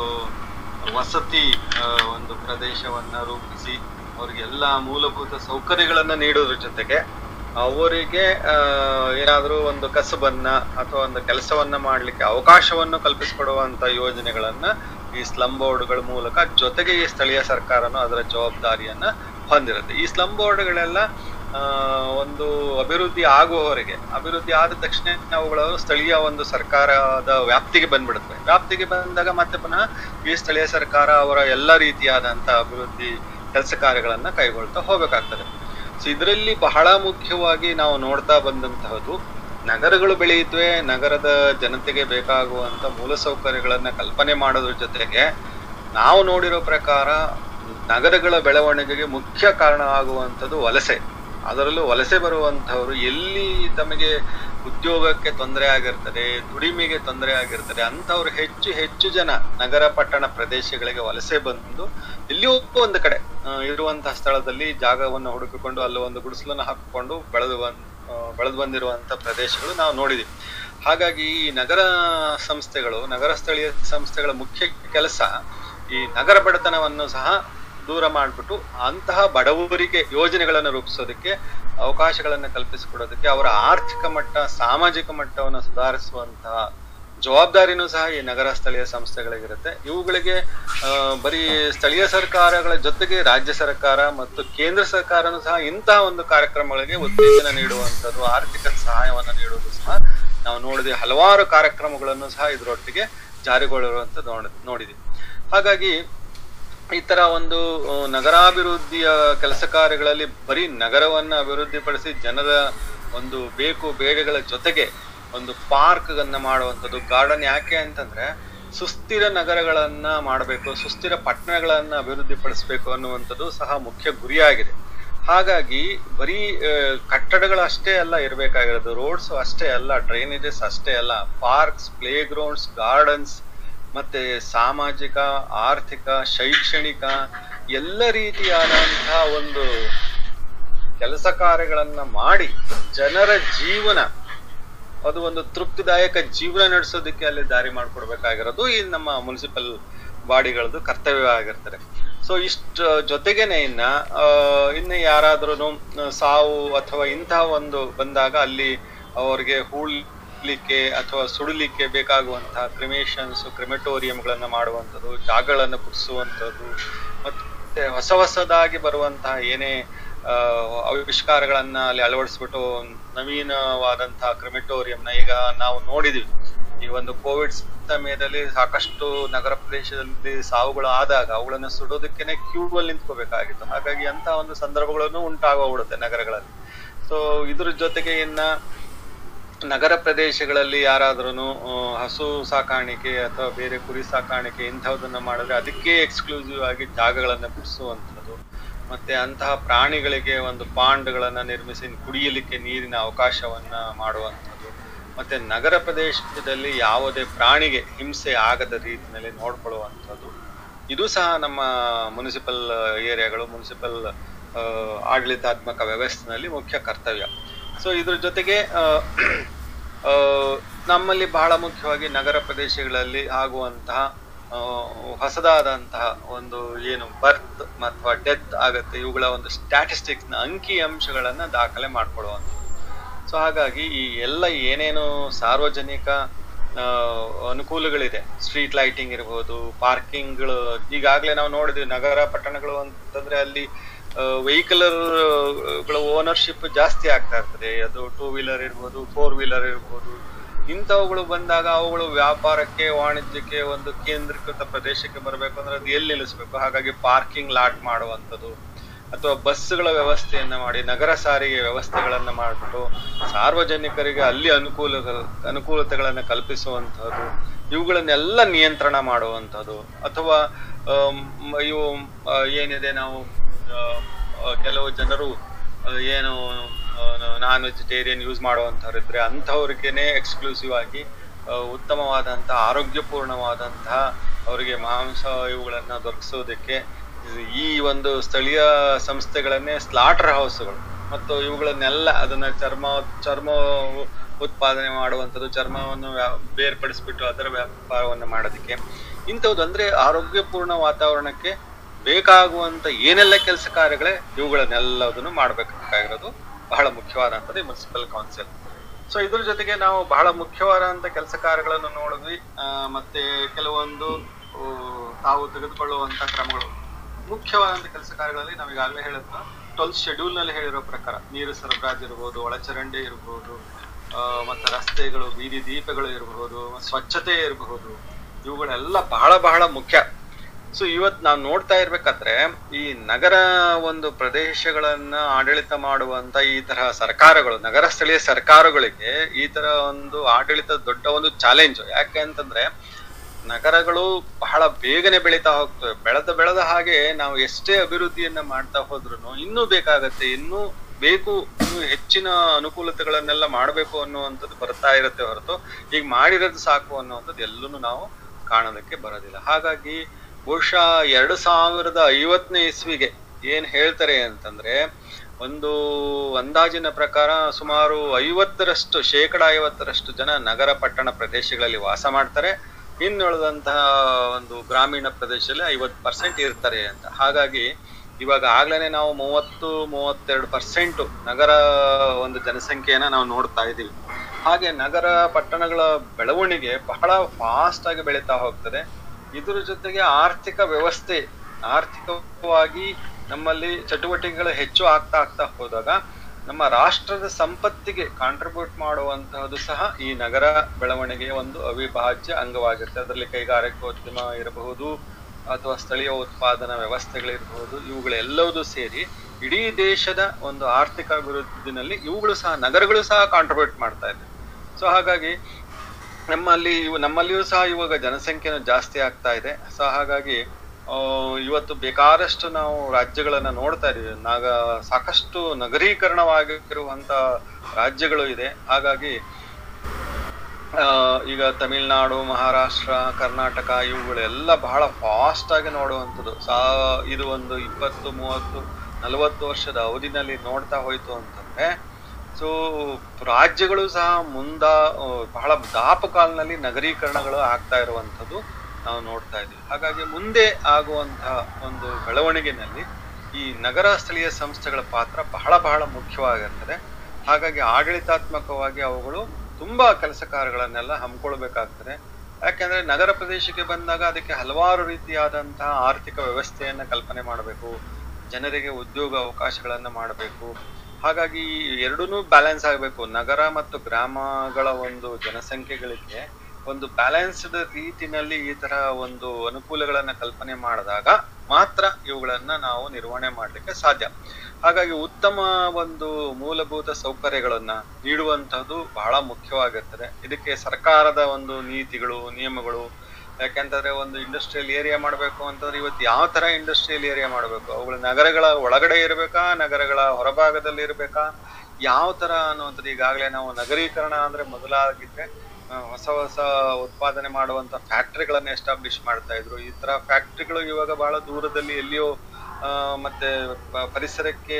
ವಸತಿ ಆ, ಒಂದು ಪ್ರದೇಶವನ್ನ ರೂಪಿಸಿ ಅವರಿಗೆ ಎಲ್ಲ ಮೂಲಭೂತ ಸೌಕರ್ಯಗಳನ್ನ ನೀಡೋದ್ರ ಜೊತೆಗೆ ಅವರಿಗೆ ಆ, ಏನಾದ್ರೂ ಒಂದು ಕಸಬನ್ನ ಅಥವಾ ಒಂದು ಕೆಲಸವನ್ನ ಮಾಡ್ಲಿಕ್ಕೆ ಅವಕಾಶವನ್ನು ಕಲ್ಪಿಸಿಕೊಡುವಂತ ಯೋಜನೆಗಳನ್ನ ಈ ಸ್ಲಮ್ ಬೋರ್ಡ್ಗಳ ಮೂಲಕ ಜೊತೆಗೆ ಈ ಸ್ಥಳೀಯ ಸರ್ಕಾರನು ಅದರ ಜವಾಬ್ದಾರಿಯನ್ನ ಹೊಂದಿರುತ್ತೆ ಈ ಸ್ಲಮ್ ಬೋರ್ಡ್ಗಳೆಲ್ಲ ಆ, ಒಂದು ಅಭಿವೃದ್ಧಿ ಆಗುವವರೆಗೆ ಅಭಿವೃದ್ಧಿ ಆದ ತಕ್ಷಣ ಅವುಗಳು ಸ್ಥಳೀಯ ಒಂದು ಸರ್ಕಾರದ ವ್ಯಾಪ್ತಿಗೆ ಬಂದ್ಬಿಡುತ್ತವೆ ವ್ಯಾಪ್ತಿಗೆ ಬಂದಾಗ ಮತ್ತೆ ಪುನಃ ಈ ಸ್ಥಳೀಯ ಸರ್ಕಾರ ಅವರ ಎಲ್ಲ ರೀತಿಯಾದಂತ ಅಭಿವೃದ್ಧಿ ಕೆಲಸ ಕಾರ್ಯಗಳನ್ನ ಕೈಗೊಳ್ತಾ ಹೋಗ್ಬೇಕಾಗ್ತದೆ ಸೊ ಇದರಲ್ಲಿ ಬಹಳ ಮುಖ್ಯವಾಗಿ ನಾವು ನೋಡ್ತಾ ಬಂದಂತಹದ್ದು ನಗರಗಳು ಬೆಳೆಯುತ್ತವೆ ನಗರದ ಜನತೆಗೆ ಬೇಕಾಗುವಂತ ಮೂಲಸೌಕರ್ಯಗಳನ್ನ ಕಲ್ಪನೆ ಮಾಡೋದ್ರ ಜೊತೆಗೆ ನಾವು ನೋಡಿರೋ ಪ್ರಕಾರ ನಗರಗಳ ಬೆಳವಣಿಗೆಗೆ ಮುಖ್ಯ ಕಾರಣ ಆಗುವಂಥದ್ದು ವಲಸೆ ಅದರಲ್ಲೂ ವಲಸೆ ಬರುವಂತಹವರು ಎಲ್ಲಿ ತಮಗೆ ಉದ್ಯೋಗಕ್ಕೆ ತೊಂದರೆ ಆಗಿರ್ತದೆ ದುಡಿಮೆಗೆ ತೊಂದರೆ ಆಗಿರ್ತದೆ ಅಂಥವ್ರು ಹೆಚ್ಚು ಹೆಚ್ಚು ಜನ ನಗರ ಪಟ್ಟಣ ಪ್ರದೇಶಗಳಿಗೆ ವಲಸೆ ಬಂದು ಎಲ್ಲಿಯೋ ಒಂದು ಕಡೆ ಆ, ಇರುವಂತಹ ಸ್ಥಳದಲ್ಲಿ ಜಾಗವನ್ನು ಹುಡುಕಿಕೊಂಡು ಅಲ್ಲಿ ಒಂದು ಗುಡಿಸಲನ್ನು ಹಾಕಿಕೊಂಡು ಬೆಳೆದು ಬಂದ್ ಆ, ಬೆಳೆದು ಬಂದಿರುವಂತ ಪ್ರದೇಶಗಳು ನಾವು ನೋಡಿದೀವಿ ಹಾಗಾಗಿ ಈ ನಗರ ಸಂಸ್ಥೆಗಳು ನಗರ ಸ್ಥಳೀಯ ಸಂಸ್ಥೆಗಳ ಮುಖ್ಯ ಕೆಲಸ ಈ ನಗರ ಬಡತನವನ್ನು ಸಹ ದೂರ ಮಾಡಿಬಿಟ್ಟು ಅಂತಹ ಬಡವರಿಗೆ ಯೋಜನೆಗಳನ್ನು ರೂಪಿಸೋದಕ್ಕೆ ಅವಕಾಶಗಳನ್ನು ಕಲ್ಪಿಸಿಕೊಡೋದಕ್ಕೆ ಅವರ ಆರ್ಥಿಕ ಮಟ್ಟ ಸಾಮಾಜಿಕ ಮಟ್ಟವನ್ನು ಸುಧಾರಿಸುವಂತಹ ಜವಾಬ್ದಾರಿನೂ ಸಹ ಈ ನಗರ ಸ್ಥಳೀಯ ಸಂಸ್ಥೆಗಳಿಗಿರುತ್ತೆ ಇವುಗಳಿಗೆ ಆ, ಬರೀ ಸ್ಥಳೀಯ ಸರ್ಕಾರಗಳ ಜೊತೆಗೆ ರಾಜ್ಯ ಸರ್ಕಾರ ಮತ್ತು ಕೇಂದ್ರ ಸರ್ಕಾರನೂ ಸಹ ಇಂತಹ ಒಂದು ಕಾರ್ಯಕ್ರಮಗಳಿಗೆ ಉತ್ತೇಜನ ನೀಡುವಂಥದ್ದು ಆರ್ಥಿಕ ಸಹಾಯವನ್ನು ನೀಡುವುದು ಸಹ ನಾವು ನೋಡಿದ್ವಿ ಹಲವಾರು ಕಾರ್ಯಕ್ರಮಗಳನ್ನು ಸಹ ಇದರೊಟ್ಟಿಗೆ ಜಾರಿಗೊಳ್ಳಿರುವಂತ ನೋಡ ನೋಡಿದ್ವಿ ಹಾಗಾಗಿ ಈ ತರ ಒಂದು ಆ, ನಗರಾಭಿವೃದ್ಧಿಯ ಕೆಲಸ ಕಾರ್ಯಗಳಲ್ಲಿ ಬರೀ ನಗರವನ್ನ ಅಭಿವೃದ್ಧಿಪಡಿಸಿ ಜನರ ಒಂದು ಬೇಕು ಬೇಡಗಳ ಜೊತೆಗೆ ಒಂದು ಪಾರ್ಕ್ ಅನ್ನ ಮಾಡುವಂಥದ್ದು ಗಾರ್ಡನ್ ಯಾಕೆ ಅಂತಂದ್ರೆ ಸುಸ್ಥಿರ ನಗರಗಳನ್ನ ಮಾಡಬೇಕು ಸುಸ್ಥಿರ ಪಟ್ಟಣಗಳನ್ನ ಅಭಿವೃದ್ಧಿಪಡಿಸಬೇಕು ಅನ್ನುವಂಥದ್ದು ಸಹ ಮುಖ್ಯ ಗುರಿಯಾಗಿದೆ ಹಾಗಾಗಿ ಬರೀ ಆ, ಕಟ್ಟಡಗಳಷ್ಟೇ ಅಲ್ಲ ಇರಬೇಕಾಗಿರೋದು ರೋಡ್ಸ್ ಅಷ್ಟೇ ಅಲ್ಲ ಡ್ರೈನೇಜಸ್ ಅಷ್ಟೇ ಅಲ್ಲ ಪಾರ್ಕ್ಸ್ ಪ್ಲೇ ಗ್ರೌಂಡ್ಸ್ ಗಾರ್ಡನ್ಸ್ ಮತ್ತೆ ಸಾಮಾಜಿಕ ಆರ್ಥಿಕ ಶೈಕ್ಷಣಿಕ ಎಲ್ಲ ರೀತಿಯಾದಂತಹ ಒಂದು ಕೆಲಸ ಕಾರ್ಯಗಳನ್ನ ಮಾಡಿ ಜನರ ಜೀವನ ಅದು ಒಂದು ತೃಪ್ತಿದಾಯಕ ಜೀವನ ನಡೆಸೋದಕ್ಕೆ ಅಲ್ಲಿ ದಾರಿ ಮಾಡ್ಕೊಡ್ಬೇಕಾಗಿರೋದು ಈ ನಮ್ಮ ಮುನ್ಸಿಪಲ್ ಬಾಡಿಗಳದ್ದು ಕರ್ತವ್ಯ ಆಗಿರ್ತದೆ ಸೊ ಇಷ್ಟ ಜೊತೆಗೇನೆ ಇನ್ನ ಆ, ಇನ್ನು ಯಾರಾದ್ರೂ ಸಾವು ಅಥವಾ ಇಂತಹ ಒಂದು ಬಂದಾಗ ಅಲ್ಲಿ ಅವರಿಗೆ ಹೂಳ್ಲಿಕ್ಕೆ ಅಥವಾ ಸುಡಲಿಕ್ಕೆ ಬೇಕಾಗುವಂತಹ ಕ್ರಿಮೇಷನ್ಸ್ ಕ್ರಿಮೆಟೋರಿಯಂಗಳನ್ನ ಮಾಡುವಂಥದ್ದು ಜಾಗಗಳನ್ನು ಗುಡಿಸುವಂಥದ್ದು ಮತ್ತೆ ಹೊಸ ಹೊಸದಾಗಿ ಬರುವಂತಹ ಏನೇ ಆ, ಆವಿಷ್ಕಾರಗಳನ್ನ ಅಲ್ಲಿ ಅಳವಡಿಸ್ಬಿಟ್ಟು ನವೀನವಾದಂತಹ ಕ್ರಿಮೆಟೋರಿಯಂನ ಈಗ ನಾವು ನೋಡಿದೀವಿ ಈ ಒಂದು ಕೋವಿಡ್ ಸಮಯದಲ್ಲಿ ಸಾಕಷ್ಟು ನಗರ ಪ್ರದೇಶದಲ್ಲಿ ಸಾವುಗಳು ಆದಾಗ ಅವುಗಳನ್ನ ಸುಡೋದಕ್ಕೇನೆ ಕ್ಯೂ ಅಲ್ಲಿ ನಿಂತ್ಕೋಬೇಕಾಗಿತ್ತು ಹಾಗಾಗಿ ಅಂತ ಒಂದು ಸಂದರ್ಭಗಳನ್ನು ಉಂಟಾಗೋಗ್ಬಿಡುತ್ತೆ ನಗರಗಳಲ್ಲಿ ಸೊ ಇದ್ರ ಜೊತೆಗೆ ಇನ್ನ ನಗರ ಪ್ರದೇಶಗಳಲ್ಲಿ ಯಾರಾದ್ರೂ ಹಸು ಸಾಕಾಣಿಕೆ ಅಥವಾ ಬೇರೆ ಕುರಿ ಸಾಕಾಣಿಕೆ ಇಂಥವುದನ್ನ ಮಾಡಿದ್ರೆ ಅದಕ್ಕೆ ಎಕ್ಸ್ಕ್ಲೂಸಿವ್ ಆಗಿ ಜಾಗಗಳನ್ನ ಬಿಡಿಸುವಂಥದ್ದು ಮತ್ತೆ ಅಂತಹ ಪ್ರಾಣಿಗಳಿಗೆ ಒಂದು ಪಾಂಡ್ಗಳನ್ನ ನಿರ್ಮಿಸಿ ಕುಡಿಯಲಿಕ್ಕೆ ನೀರಿನ ಅವಕಾಶವನ್ನ ಮಾಡುವಂಥದ್ದು ಮತ್ತೆ ನಗರ ಪ್ರದೇಶದಲ್ಲಿ ಯಾವುದೇ ಪ್ರಾಣಿಗೆ ಹಿಂಸೆ ಆಗದ ರೀತಿಯಲ್ಲಿ ನೋಡ್ಕೊಳ್ಳುವಂಥದ್ದು ಇದು ಸಹ ನಮ್ಮ ಮುನ್ಸಿಪಲ್ ಏರಿಯಾಗಳು ಮುನ್ಸಿಪಲ್ ಆಡಳಿತಾತ್ಮಕ ವ್ಯವಸ್ಥೆನಲ್ಲಿ ಮುಖ್ಯ ಕರ್ತವ್ಯ ಸೊ ಇದ್ರ ಜೊತೆಗೆ ಆ, ಆ, ನಮ್ಮಲ್ಲಿ ಬಹಳ ಮುಖ್ಯವಾಗಿ ನಗರ ಪ್ರದೇಶಗಳಲ್ಲಿ ಆಗುವಂತಹ ಆ, ಹೊಸದಾದಂತಹ ಒಂದು ಏನು ಬರ್ತ್ ಅಥವಾ ಡೆತ್ ಆಗತ್ತೆ ಇವುಗಳ ಒಂದು ಸ್ಟ್ಯಾಟಿಸ್ಟಿಕ್ಸ್ ನ ಅಂಕಿ ಅಂಶಗಳನ್ನ ದಾಖಲೆ ಮಾಡ್ಕೊಳ್ಳುವಂಥದ್ದು ಸೊ ಹಾಗಾಗಿ ಈ ಎಲ್ಲ ಏನೇನು ಸಾರ್ವಜನಿಕ ಆ, ಅನುಕೂಲಗಳಿದೆ ಸ್ಟ್ರೀಟ್ ಲೈಟಿಂಗ್ ಇರ್ಬೋದು ಪಾರ್ಕಿಂಗ್ಗಳು ಈಗಾಗಲೇ ನಾವು ನೋಡಿದ್ವಿ ನಗರ ಪಟ್ಟಣಗಳು ಅಂತಂದ್ರೆ ಅಲ್ಲಿ ವೆಹಿಕಲ್ ಗಳ ಓನರ್ಶಿಪ್ ಜಾಸ್ತಿ ಆಗ್ತಾ ಇರ್ತದೆ ಅದು ಟೂ ವೀಲರ್ ಇರ್ಬೋದು ಫೋರ್ ವೀಲರ್ ಇರ್ಬೋದು ಇಂಥವುಗಳು ಬಂದಾಗ ಅವುಗಳು ವ್ಯಾಪಾರಕ್ಕೆ ವಾಣಿಜ್ಯಕ್ಕೆ ಒಂದು ಕೇಂದ್ರೀಕೃತ ಪ್ರದೇಶಕ್ಕೆ ಬರಬೇಕು ಅಂದ್ರೆ ಅದು ಎಲ್ಲಿ ನಿಲ್ಲಿಸ್ಬೇಕು ಹಾಗಾಗಿ ಪಾರ್ಕಿಂಗ್ ಲಾಟ್ ಮಾಡುವಂಥದ್ದು ಅಥವಾ ಬಸ್ಗಳ ವ್ಯವಸ್ಥೆಯನ್ನ ಮಾಡಿ ನಗರ ಸಾರಿಗೆ ವ್ಯವಸ್ಥೆಗಳನ್ನ ಮಾಡಿಬಿಟ್ಟು ಸಾರ್ವಜನಿಕರಿಗೆ ಅಲ್ಲಿ ಅನುಕೂಲ ಅನುಕೂಲತೆಗಳನ್ನ ಕಲ್ಪಿಸುವಂತಹದ್ದು ಇವುಗಳನ್ನೆಲ್ಲ ನಿಯಂತ್ರಣ ಮಾಡುವಂಥದ್ದು ಅಥವಾ ಆಮ್, ಇವು ಆ, ಏನಿದೆ ನಾವು ಆ, ಆ, ಕೆಲವು ಜನರು ಆ, ಏನು ನಾನ್ ವೆಜಿಟೇರಿಯನ್ ಯೂಸ್ ಮಾಡುವಂಥವ್ರು ಇದ್ರೆ ಅಂಥವ್ರಿಗೇನೆ ಎಕ್ಸ್ಕ್ಲೂಸಿವ್ ಆಗಿ ಆ, ಉತ್ತಮವಾದಂತಹ ಆರೋಗ್ಯಪೂರ್ಣವಾದಂತಹ ಅವರಿಗೆ ಮಾಂಸ ಇವುಗಳನ್ನ ದೊರಕಿಸೋದಕ್ಕೆ ಇದು- ಈ ಒಂದು ಸ್ಥಳೀಯ ಸಂಸ್ಥೆಗಳನ್ನೇ ಸ್ಲಾಟರ್ ಹೌಸ್ಗಳು ಮತ್ತು ಇವುಗಳನ್ನೆಲ್ಲ ಅದನ್ನ ಚರ್ಮ ಚರ್ಮ ಉತ್ಪಾದನೆ ಮಾಡುವಂಥದ್ದು ಚರ್ಮವನ್ನು ವ್ಯಾ- ಬೇರ್ಪಡಿಸ್ಬಿಟ್ಟು ಅದರ ವ್ಯಾಪಾರವನ್ನು ಮಾಡೋದಕ್ಕೆ ಇಂಥದ್ದು ಅಂದ್ರೆ ಆರೋಗ್ಯಪೂರ್ಣ ವಾತಾವರಣಕ್ಕೆ ಬೇಕಾಗುವಂತ ಏನೆಲ್ಲ ಕೆಲಸ ಕಾರ್ಯಗಳೇ ಇವುಗಳನ್ನೆಲ್ಲದನ್ನು ಮಾಡಬೇಕಾಗಿರೋದು ಬಹಳ ಮುಖ್ಯವಾದಂಥದ್ದು ಈ ಮುನ್ಸಿಪಲ್ ಕೌನ್ಸಿಲ್ ಸೊ ಇದ್ರ ಜೊತೆಗೆ ನಾವು ಬಹಳ ಮುಖ್ಯವಾದಂತ ಕೆಲಸ ಕಾರ್ಯಗಳನ್ನು ನೋಡಿದ್ವಿ ಆ, ಮತ್ತೆ ಕೆಲವೊಂದು ಆ, ತಾವು ತೆಗೆದುಕೊಳ್ಳುವಂತ ಕ್ರಮಗಳು ಮುಖ್ಯವಾದಂತ ಕೆಲಸ ಕಾರ್ಯಗಳಲ್ಲಿ ನಾವು ಈಗಾಗಲೇ ಹೇಳಿದ್ನ ಟ್ವೆಲ್ತ್ ಶೆಡ್ಯೂಲ್ ನಲ್ಲಿ ಹೇಳಿರೋ ಪ್ರಕಾರ ನೀರು ಸರಬರಾಜು ಇರ್ಬೋದು ಒಳಚರಂಡಿ ಇರ್ಬೋದು ಆ, ಮತ್ತೆ ರಸ್ತೆಗಳು ಬೀದಿ ದೀಪಗಳು ಇರಬಹುದು ಸ್ವಚ್ಛತೆ ಇರಬಹುದು ಇವುಗಳೆಲ್ಲ ಬಹಳ ಬಹಳ ಮುಖ್ಯ ಸೊ ಇವತ್ ನಾವು ನೋಡ್ತಾ ಇರ್ಬೇಕಾದ್ರೆ ಈ ನಗರ ಒಂದು ಪ್ರದೇಶಗಳನ್ನ ಆಡಳಿತ ಮಾಡುವಂತ ಈ ತರಹ ಸರ್ಕಾರಗಳು ನಗರ ಸ್ಥಳೀಯ ಸರ್ಕಾರಗಳಿಗೆ ಈ ತರ ಒಂದು ಆಡಳಿತ ದೊಡ್ಡ ಒಂದು ಚಾಲೆಂಜ್ ಯಾಕೆ ಅಂತಂದ್ರೆ ನಗರಗಳು ಬಹಳ ಬೇಗನೆ ಬೆಳೀತಾ ಹೋಗ್ತವೆ ಬೆಳೆದ ಬೆಳೆದ ಹಾಗೆ ನಾವು ಎಷ್ಟೇ ಅಭಿವೃದ್ಧಿಯನ್ನ ಮಾಡ್ತಾ ಹೋದ್ರು ಇನ್ನೂ ಬೇಕಾಗತ್ತೆ ಇನ್ನೂ ಬೇಕು ಇನ್ನೂ ಹೆಚ್ಚಿನ ಅನುಕೂಲತೆಗಳನ್ನೆಲ್ಲ ಮಾಡಬೇಕು ಅನ್ನುವಂಥದ್ದು ಬರ್ತಾ ಇರುತ್ತೆ ಹೊರತು ಈಗ ಮಾಡಿರೋದು ಸಾಕು ಅನ್ನುವಂಥದ್ದು ಎಲ್ಲೂ ನಾವು ಕಾಣೋದಕ್ಕೆ ಬರೋದಿಲ್ಲ ಹಾಗಾಗಿ ಬಹುಶಃ ಎರಡು ಸಾವಿರದ ಐವತ್ತನೇ ಇಸ್ವಿಗೆ ಏನ್ ಹೇಳ್ತಾರೆ ಅಂತಂದ್ರೆ ಒಂದು ಅಂದಾಜಿನ ಪ್ರಕಾರ ಸುಮಾರು ಐವತ್ತರಷ್ಟು ಶೇಕಡ ಐವತ್ತರಷ್ಟು ಜನ ನಗರ ಪಟ್ಟಣ ಪ್ರದೇಶಗಳಲ್ಲಿ ವಾಸ ಮಾಡ್ತಾರೆ ಇನ್ನುಳಿದಂತಹ ಒಂದು ಗ್ರಾಮೀಣ ಪ್ರದೇಶದಲ್ಲಿ ಐವತ್ತು ಪರ್ಸೆಂಟ್ ಇರ್ತಾರೆ ಅಂತ ಹಾಗಾಗಿ ಇವಾಗ ಆಗ್ಲೇನೆ ನಾವು ಮೂವತ್ತು ಮೂವತ್ತೆರಡು ಪರ್ಸೆಂಟ್ ನಗರ ಒಂದು ಜನಸಂಖ್ಯೆಯನ್ನ ನಾವು ನೋಡ್ತಾ ಇದ್ದೀವಿ ಹಾಗೆ ನಗರ ಪಟ್ಟಣಗಳ ಬೆಳವಣಿಗೆ ಬಹಳ ಫಾಸ್ಟ್ ಆಗಿ ಬೆಳೀತಾ ಹೋಗ್ತದೆ ಇದ್ರ ಜೊತೆಗೆ ಆರ್ಥಿಕ ವ್ಯವಸ್ಥೆ ಆರ್ಥಿಕವಾಗಿ ನಮ್ಮಲ್ಲಿ ಚಟುವಟಿಕೆಗಳು ಹೆಚ್ಚು ಆಗ್ತಾ ಆಗ್ತಾ ಹೋದಾಗ ನಮ್ಮ ರಾಷ್ಟ್ರದ ಸಂಪತ್ತಿಗೆ ಕಾಂಟ್ರಿಬ್ಯೂಟ್ ಮಾಡುವಂತಹದ್ದು ಸಹ ಈ ನಗರ ಬೆಳವಣಿಗೆಯ ಒಂದು ಅವಿಭಾಜ್ಯ ಅಂಗವಾಗಿರುತ್ತೆ ಅದರಲ್ಲಿ ಕೈಗಾರಿಕೋದ್ಯಮ ಇರಬಹುದು ಅಥವಾ ಸ್ಥಳೀಯ ಉತ್ಪಾದನಾ ವ್ಯವಸ್ಥೆಗಳಿರಬಹುದು ಇವುಗಳೆಲ್ಲವೂ ಸೇರಿ ಇಡೀ ದೇಶದ ಒಂದು ಆರ್ಥಿಕ ಅಭಿವೃದ್ಧಿನಲ್ಲಿ ಇವುಗಳು ಸಹ ನಗರಗಳು ಸಹ ಕಾಂಟ್ರಿಬ್ಯೂಟ್ ಮಾಡ್ತಾ ಇದೆ ಸೊ ಹಾಗಾಗಿ ನಮ್ಮಲ್ಲಿ ಇವು ನಮ್ಮಲ್ಲಿಯೂ ಸಹ ಇವಾಗ ಜನಸಂಖ್ಯೆನೂ ಜಾಸ್ತಿ ಆಗ್ತಾ ಇದೆ ಸೊ ಹಾಗಾಗಿ ಆ, ಇವತ್ತು ಬೇಕಾದಷ್ಟು ನಾವು ರಾಜ್ಯಗಳನ್ನ ನೋಡ್ತಾ ಇದೀವಿ ನಾಗ ಸಾಕಷ್ಟು ನಗರೀಕರಣವಾಗಿರುವಂತ ರಾಜ್ಯಗಳು ಇದೆ ಹಾಗಾಗಿ ಆ, ಈಗ ತಮಿಳ್ನಾಡು ಮಹಾರಾಷ್ಟ್ರ ಕರ್ನಾಟಕ ಇವುಗಳೆಲ್ಲ ಬಹಳ ಫಾಸ್ಟ್ ಆಗಿ ನೋಡುವಂಥದ್ದು ಸಾ ಇದು ಒಂದು ಇಪ್ಪತ್ತು ಮೂವತ್ತು ನಲವತ್ತು ವರ್ಷದ ಅವಧಿನಲ್ಲಿ ನೋಡ್ತಾ ಹೋಯ್ತು ಅಂತಂದ್ರೆ ಸೊ ರಾಜ್ಯಗಳು ಸಹ ಮುಂದ ಆ, ಬಹಳ ದಾಪಕಾಲಿನಲ್ಲಿ ನಗರೀಕರಣಗಳು ಆಗ್ತಾ ಇರುವಂಥದ್ದು ನಾವು ನೋಡ್ತಾ ಇದ್ದೀವಿ ಹಾಗಾಗಿ ಮುಂದೆ ಆಗುವಂತಹ ಒಂದು ಬೆಳವಣಿಗೆನಲ್ಲಿ ಈ ನಗರ ಸ್ಥಳೀಯ ಸಂಸ್ಥೆಗಳ ಪಾತ್ರ ಬಹಳ ಬಹಳ ಮುಖ್ಯವಾಗಿರ್ತದೆ ಹಾಗಾಗಿ ಆಡಳಿತಾತ್ಮಕವಾಗಿ ಅವುಗಳು ತುಂಬಾ ಕೆಲಸ ಕಾರ್ಯಗಳನ್ನೆಲ್ಲ ಹಮ್ಮಿಕೊಳ್ಬೇಕಾಗ್ತದೆ ಯಾಕೆಂದ್ರೆ ನಗರ ಪ್ರದೇಶಕ್ಕೆ ಬಂದಾಗ ಅದಕ್ಕೆ ಹಲವಾರು ರೀತಿಯಾದಂತಹ ಆರ್ಥಿಕ ವ್ಯವಸ್ಥೆಯನ್ನ ಕಲ್ಪನೆ ಮಾಡಬೇಕು ಜನರಿಗೆ ಉದ್ಯೋಗ ಅವಕಾಶಗಳನ್ನ ಮಾಡಬೇಕು ಹಾಗಾಗಿ ಎರಡೂ ಬ್ಯಾಲೆನ್ಸ್ ಆಗಬೇಕು ನಗರ ಮತ್ತು ಗ್ರಾಮಗಳ ಒಂದು ಜನಸಂಖ್ಯೆಗಳಿಗೆ ಒಂದು ಬ್ಯಾಲೆನ್ಸ್ಡ್ ರೀತಿನಲ್ಲಿ ಈ ತರ ಒಂದು ಅನುಕೂಲಗಳನ್ನ ಕಲ್ಪನೆ ಮಾಡಿದಾಗ ಮಾತ್ರ ಇವುಗಳನ್ನ ನಾವು ನಿರ್ವಹಣೆ ಮಾಡ್ಲಿಕ್ಕೆ ಸಾಧ್ಯ ಹಾಗಾಗಿ ಉತ್ತಮ ಒಂದು ಮೂಲಭೂತ ಸೌಕರ್ಯಗಳನ್ನ ನೀಡುವಂತಹದ್ದು ಬಹಳ ಮುಖ್ಯವಾಗಿರ್ತದೆ ಇದಕ್ಕೆ ಸರ್ಕಾರದ ಒಂದು ನೀತಿಗಳು ನಿಯಮಗಳು ಯಾಕೆಂತಂದ್ರೆ ಒಂದು ಇಂಡಸ್ಟ್ರಿಯಲ್ ಏರಿಯಾ ಮಾಡಬೇಕು ಅಂತಂದ್ರೆ ಇವತ್ತು ಯಾವ ತರ ಇಂಡಸ್ಟ್ರಿಯಲ್ ಏರಿಯಾ ಮಾಡಬೇಕು ಅವುಗಳು ನಗರಗಳ ಒಳಗಡೆ ಇರಬೇಕಾ ನಗರಗಳ ಹೊರಭಾಗದಲ್ಲಿ ಇರಬೇಕಾ ಯಾವ ತರ ಅನ್ನುವಂಥದ್ದು ಈಗಾಗಲೇ ನಾವು ನಗರೀಕರಣ ಅಂದ್ರೆ ಮೊದಲಾಗಿದ್ರೆ ಆ, ಹೊಸ ಹೊಸ ಉತ್ಪಾದನೆ ಮಾಡುವಂತ ಫ್ಯಾಕ್ಟರಿಗಳನ್ನ ಎಸ್ಟಾಬ್ಲಿಷ್ ಮಾಡ್ತಾ ಇದ್ರು ಈ ತರ ಫ್ಯಾಕ್ಟರಿಗಳು ಇವಾಗ ಬಹಳ ದೂರದಲ್ಲಿ ಎಲ್ಲಿಯೋ ಆ, ಮತ್ತೆ ಪ- ಪರಿಸರಕ್ಕೆ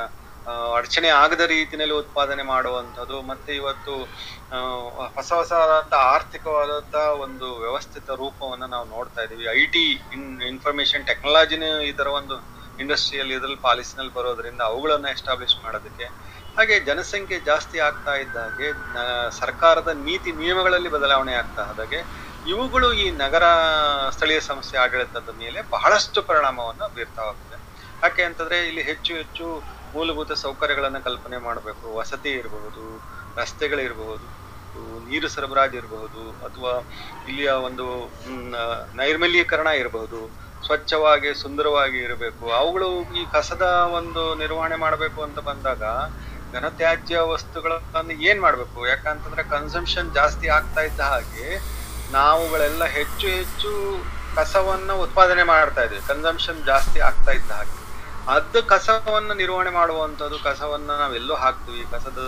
ಆ, ಅಡಚಣೆ ಆಗದ ರೀತಿಯಲ್ಲಿ ಉತ್ಪಾದನೆ ಮಾಡುವಂಥದ್ದು ಮತ್ತೆ ಇವತ್ತು ಆ, ಹೊಸ ಹೊಸದಾದಂತ ಆರ್ಥಿಕವಾದಂತ ಒಂದು ವ್ಯವಸ್ಥಿತ ರೂಪವನ್ನ ನಾವು ನೋಡ್ತಾ ಇದೀವಿ ಐ ಟಿ ಇನ್ ಇನ್ಫಾರ್ಮೇಶನ್ ಟೆಕ್ನಾಲಜಿನ ಈ ತರ ಒಂದು ಇಂಡಸ್ಟ್ರಿಯಲ್ ಇದ್ರಲ್ಲಿ ಪಾಲಿಸಿನಲ್ಲಿ ಬರೋದ್ರಿಂದ ಅವುಗಳನ್ನ ಎಸ್ಟಾಬ್ಲಿಷ್ ಮಾಡೋದಕ್ಕೆ ಹಾಗೆ ಜನಸಂಖ್ಯೆ ಜಾಸ್ತಿ ಆಗ್ತಾ ಇದ್ದ ಹಾಗೆ ನ- ಸರ್ಕಾರದ ನೀತಿ ನಿಯಮಗಳಲ್ಲಿ ಬದಲಾವಣೆ ಆಗ್ತಾ ಇದ್ದಾಗೆ ಇವುಗಳು ಈ ನಗರ ಸ್ಥಳೀಯ ಸಂಸ್ಥೆ ಆಡಳಿತದ ಮೇಲೆ ಬಹಳಷ್ಟು ಪರಿಣಾಮವನ್ನು ಬೀರ್ತಾ ಹೋಗ್ತದೆ ಯಾಕೆ ಅಂತಂದ್ರೆ ಇಲ್ಲಿ ಹೆಚ್ಚು ಹೆಚ್ಚು ಮೂಲಭೂತ ಸೌಕರ್ಯಗಳನ್ನ ಕಲ್ಪನೆ ಮಾಡಬೇಕು ವಸತಿ ಇರಬಹುದು ರಸ್ತೆಗಳಿರಬಹುದು ನೀರು ಸರಬರಾಜು ಇರಬಹುದು ಅಥವಾ ಇಲ್ಲಿಯ ಒಂದು ಮ್, ನೈರ್ಮಲ್ಯೀಕರಣ ಇರಬಹುದು ಸ್ವಚ್ಛವಾಗಿ ಸುಂದರವಾಗಿ ಇರಬೇಕು ಅವುಗಳು ಈ ಕಸದ ಒಂದು ನಿರ್ವಹಣೆ ಮಾಡಬೇಕು ಅಂತ ಬಂದಾಗ ಘನತ್ಯಾಜ್ಯ ವಸ್ತುಗಳನ್ನ ಏನ್ ಮಾಡ್ಬೇಕು ಯಾಕಂತಂದ್ರೆ ಕನ್ಸಂಪ್ಷನ್ ಜಾಸ್ತಿ ಆಗ್ತಾ ಇದ್ದ ಹಾಗೆ ನಾವುಗಳೆಲ್ಲ ಹೆಚ್ಚು ಹೆಚ್ಚು ಕಸವನ್ನ ಉತ್ಪಾದನೆ ಮಾಡ್ತಾ ಇದ್ವಿ ಕನ್ಸಂಪ್ಷನ್ ಜಾಸ್ತಿ ಆಗ್ತಾ ಇದ್ದ ಹಾಗೆ ಅದ್ ಕಸವನ್ನ ನಿರ್ವಹಣೆ ಮಾಡುವಂತದ್ದು ಕಸವನ್ನ ನಾವೆಲ್ಲೋ ಹಾಕ್ತಿವಿ ಕಸದ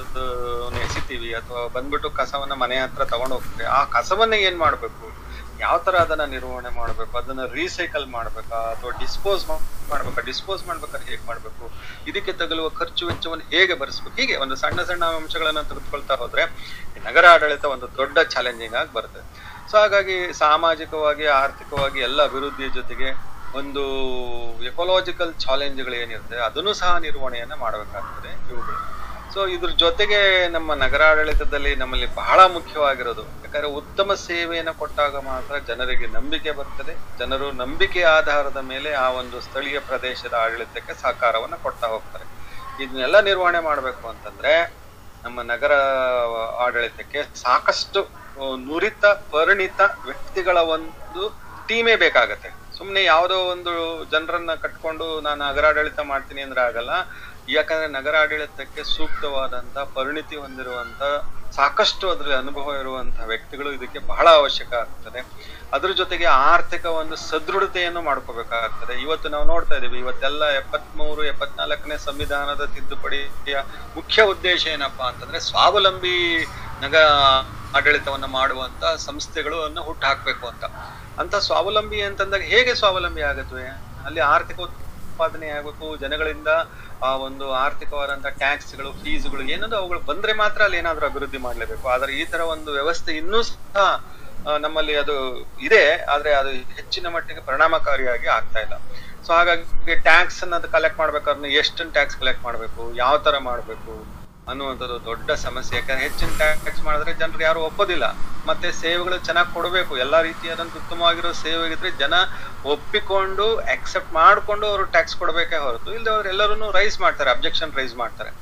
ಎಸಿತೀವಿ ಅಥವಾ ಬಂದ್ಬಿಟ್ಟು ಕಸವನ್ನ ಮನೆ ಹತ್ರ ತಗೊಂಡು ಹೋಗ್ತೀವಿ ಆ ಕಸವನ್ನ ಏನ್ ಮಾಡ್ಬೇಕು ಯಾವ ತರ ಅದನ್ನ ನಿರ್ವಹಣೆ ಮಾಡ್ಬೇಕು ಅದನ್ನ ರೀಸೈಕಲ್ ಮಾಡ್ಬೇಕಾ ಅಥವಾ ಡಿಸ್ಪೋಸ್ ಮಾಡ್ಬೇಕಾ ಡಿಸ್ಪೋಸ್ ಮಾಡ್ಬೇಕಾದ್ರೆ ಹೇಗ್ ಮಾಡ್ಬೇಕು ಇದಕ್ಕೆ ತಗಲುವ ಖರ್ಚು ವೆಚ್ಚವನ್ನು ಹೇಗೆ ಭರಿಸ್ಬೇಕು ಹೀಗೆ ಒಂದು ಸಣ್ಣ ಸಣ್ಣ ಅಂಶಗಳನ್ನ ತೆಗೆದುಕೊಳ್ತಾ ಹೋದ್ರೆ ಈ ನಗರ ಆಡಳಿತ ಒಂದು ದೊಡ್ಡ ಚಾಲೆಂಜಿಂಗ್ ಆಗಿ ಬರುತ್ತೆ ಸೊ ಹಾಗಾಗಿ ಸಾಮಾಜಿಕವಾಗಿ ಆರ್ಥಿಕವಾಗಿ ಎಲ್ಲ ಅಭಿವೃದ್ಧಿಯ ಜೊತೆಗೆ ಒಂದು ಎಕೊಲಾಜಿಕಲ್ ಚಾಲೆಂಜ್ಗಳು ಏನಿರುತ್ತೆ ಅದನ್ನು ಸಹ ನಿರ್ವಹಣೆಯನ್ನ ಮಾಡಬೇಕಾಗ್ತದೆ ಇವುಗಳು ಸೊ ಇದ್ರ ಜೊತೆಗೆ ನಮ್ಮ ನಗರಾಡಳಿತದಲ್ಲಿ ನಮ್ಮಲ್ಲಿ ಬಹಳ ಮುಖ್ಯವಾಗಿರೋದು ಯಾಕಂದ್ರೆ ಉತ್ತಮ ಸೇವೆಯನ್ನು ಕೊಟ್ಟಾಗ ಮಾತ್ರ ಜನರಿಗೆ ನಂಬಿಕೆ ಬರ್ತದೆ ಜನರು ನಂಬಿಕೆ ಆಧಾರದ ಮೇಲೆ ಆ ಒಂದು ಸ್ಥಳೀಯ ಪ್ರದೇಶದ ಆಡಳಿತಕ್ಕೆ ಸಹಕಾರವನ್ನ ಕೊಡ್ತಾ ಹೋಗ್ತಾರೆ ಇದನ್ನೆಲ್ಲ ನಿರ್ವಹಣೆ ಮಾಡಬೇಕು ಅಂತಂದ್ರೆ ನಮ್ಮ ನಗರ ಆಡಳಿತಕ್ಕೆ ಸಾಕಷ್ಟು ಆ, ನುರಿತ ಪರಿಣಿತ ವ್ಯಕ್ತಿಗಳ ಒಂದು ಟೀಮೇ ಬೇಕಾಗತ್ತೆ ಸುಮ್ನೆ ಯಾವುದೋ ಒಂದು ಜನರನ್ನ ಕಟ್ಕೊಂಡು ನಾನು ನಗರಾಡಳಿತ ಮಾಡ್ತೀನಿ ಅಂದ್ರೆ ಆಗಲ್ಲ ಯಾಕಂದ್ರೆ ನಗರಾಡಳಿತಕ್ಕೆ ಸೂಕ್ತವಾದಂತ ಪರಿಣಿತಿ ಹೊಂದಿರುವಂತ ಸಾಕಷ್ಟು ಅದ್ರ ಅನುಭವ ಇರುವಂತಹ ವ್ಯಕ್ತಿಗಳು ಇದಕ್ಕೆ ಬಹಳ ಅವಶ್ಯಕ ಆಗ್ತದೆ ಅದ್ರ ಜೊತೆಗೆ ಆರ್ಥಿಕ ಒಂದು ಸದೃಢತೆಯನ್ನು ಮಾಡ್ಕೋಬೇಕಾಗ್ತದೆ ಇವತ್ತು ನಾವು ನೋಡ್ತಾ ಇದೀವಿ ಇವತ್ತೆಲ್ಲ ಎಪ್ಪತ್ಮೂರು ಎಪ್ಪತ್ನಾಲ್ಕನೇ ಸಂವಿಧಾನದ ತಿದ್ದುಪಡಿಯ ಮುಖ್ಯ ಉದ್ದೇಶ ಏನಪ್ಪಾ ಅಂತಂದ್ರೆ ಸ್ವಾವಲಂಬಿ ನಗ ಆಡಳಿತವನ್ನ ಮಾಡುವಂತ ಸಂಸ್ಥೆಗಳು ಅನ್ನು ಹುಟ್ಟು ಹಾಕ್ಬೇಕು ಅಂತ ಅಂತ ಸ್ವಾವಲಂಬಿ ಅಂತಂದಾಗ ಹೇಗೆ ಸ್ವಾವಲಂಬಿ ಆಗುತ್ತವೆ ಅಲ್ಲಿ ಆರ್ಥಿಕ ಉತ್ಪಾದನೆ ಆಗಬೇಕು ಜನಗಳಿಂದ ಆ ಒಂದು ಆರ್ಥಿಕವಾದಂತ ಟ್ಯಾಕ್ಸ್ಗಳು ಫೀಸ್ಗಳು ಏನದು ಅವುಗಳು ಬಂದ್ರೆ ಮಾತ್ರ ಅಲ್ಲಿ ಏನಾದ್ರೂ ಅಭಿವೃದ್ಧಿ ಮಾಡ್ಲೇಬೇಕು ಆದ್ರೆ ಈ ತರ ಒಂದು ವ್ಯವಸ್ಥೆ ಇನ್ನೂ ಸಹ ಆ, ನಮ್ಮಲ್ಲಿ ಅದು ಇದೆ ಆದ್ರೆ ಅದು ಹೆಚ್ಚಿನ ಮಟ್ಟಿಗೆ ಪರಿಣಾಮಕಾರಿಯಾಗಿ ಆಗ್ತಾ ಇಲ್ಲ ಸೊ ಹಾಗಾಗಿ ಟ್ಯಾಕ್ಸ್ ಅನ್ನೋದು ಕಲೆಕ್ಟ್ ಮಾಡ್ಬೇಕಾದ್ರೆ ಎಷ್ಟನ್ ಟ್ಯಾಕ್ಸ್ ಕಲೆಕ್ಟ್ ಮಾಡ್ಬೇಕು ಯಾವ ತರ ಮಾಡ್ಬೇಕು ಅನ್ನುವಂಥದ್ದು ದೊಡ್ಡ ಸಮಸ್ಯೆ ಯಾಕಂದ್ರೆ ಹೆಚ್ಚಿನ ಟ್ಯಾಕ್ಸ್ ಮಾಡಿದ್ರೆ ಜನರು ಯಾರು ಒಪ್ಪೋದಿಲ್ಲ ಮತ್ತೆ ಸೇವೆಗಳು ಚೆನ್ನಾಗಿ ಕೊಡಬೇಕು ಎಲ್ಲಾ ರೀತಿಯಾದಂತ ಉತ್ತಮವಾಗಿರೋ ಸೇವೆ ಇದ್ರೆ ಜನ ಒಪ್ಪಿಕೊಂಡು ಅಕ್ಸೆಪ್ಟ್ ಮಾಡ್ಕೊಂಡು ಅವರು ಟ್ಯಾಕ್ಸ್ ಕೊಡಬೇಕೇ ಹೊರತು ಇಲ್ಲದೆ ಅವ್ರು ಎಲ್ಲರೂ ರೈಸ್ ಮಾಡ್ತಾರೆ ಅಬ್ಜೆಕ್ಷನ್ ರೈಸ್ ಮಾಡ್ತಾರೆ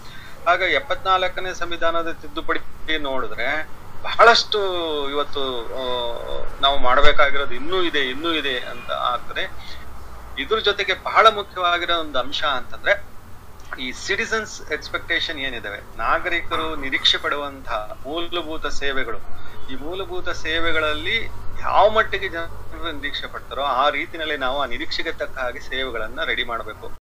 ಆಗ ಎಪ್ಪತ್ನಾಲ್ಕನೇ ಸಂವಿಧಾನದ ತಿದ್ದುಪಡಿ ನೋಡಿದ್ರೆ ಬಹಳಷ್ಟು ಇವತ್ತು ಆ, ನಾವು ಮಾಡಬೇಕಾಗಿರೋದು ಇನ್ನೂ ಇದೆ ಇನ್ನೂ ಇದೆ ಅಂತ ಆಗ್ತದೆ ಇದ್ರ ಜೊತೆಗೆ ಬಹಳ ಮುಖ್ಯವಾಗಿರೋ ಒಂದು ಅಂಶ ಅಂತಂದ್ರೆ ಈ ಸಿಟಿಸನ್ಸ್ ಎಕ್ಸ್ಪೆಕ್ಟೇಷನ್ ಏನಿದಾವೆ ನಾಗರಿಕರು ನಿರೀಕ್ಷೆ ಪಡುವಂತಹ ಮೂಲಭೂತ ಸೇವೆಗಳು ಈ ಮೂಲಭೂತ ಸೇವೆಗಳಲ್ಲಿ ಯಾವ ಮಟ್ಟಿಗೆ ಜನರು ನಿರೀಕ್ಷೆ ಪಡ್ತಾರೋ ಆ ರೀತಿನಲ್ಲಿ ನಾವು ಆ ನಿರೀಕ್ಷೆಗೆ ತಕ್ಕ ಹಾಗೆ ಸೇವೆಗಳನ್ನ ರೆಡಿ ಮಾಡಬೇಕು